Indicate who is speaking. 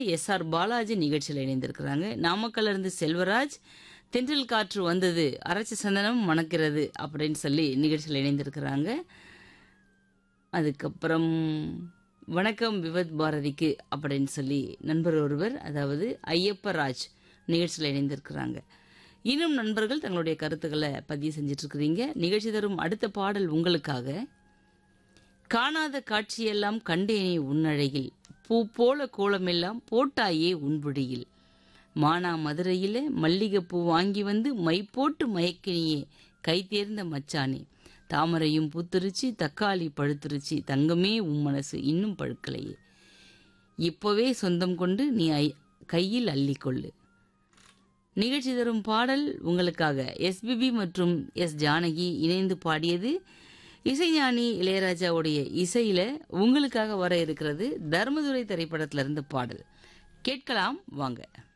Speaker 1: S R Balaji நிகழ்ச்சியில் இணைந்திருக்கிறாங்க நாமக்கல்ல இருந்து செல்வராஜ் தென்றல் காற்று வந்தது அரைச்ச சந்தனம் மணக்கிறது அப்படின்னு சொல்லி நிகழ்ச்சியில் இணைந்திருக்கிறாங்க அதுக்கப்புறம் வணக்கம் விவத் பாரதிக்கு அப்படின்னு சொல்லி நண்பர் ஒருவர் அதாவது ஐயப்பராஜ் நிகழ்ச்சியில் இணைந்திருக்கிறாங்க இன்னும் நண்பர்கள் தங்களுடைய கருத்துக்களை பதிவு செஞ்சுட்டு இருக்கிறீங்க நிகழ்ச்சி தரும் அடுத்த பாடல் உங்களுக்காக காணாத காட்சியெல்லாம் கண்டேனே உன்னழகில் பூ போல கோலமெல்லாம் போட்டாயே உன்பிடியில் மானா மதுரையில மல்லிகைப்பூ வாங்கி வந்து மை போட்டு மயக்கினியே கை தேர்ந்த மச்சானே தாமரையும் பூத்துருச்சு தக்காளி பழுத்துருச்சு தங்கமே உன் மனசு இன்னும் பழுக்கலையே இப்போவே சொந்தம் கொண்டு நீ ஐ- கையில் அள்ளிக்கொள்ளு நிகழ்ச்சி தரும் பாடல் உங்களுக்காக எஸ்பிபி மற்றும் எஸ் ஜானகி இணைந்து பாடியது இசைஞானி இளையராஜாவுடைய இசையில உங்களுக்காக வர இருக்கிறது தர்மதுரை திரைப்படத்திலிருந்து பாடல் கேட்கலாம் வாங்க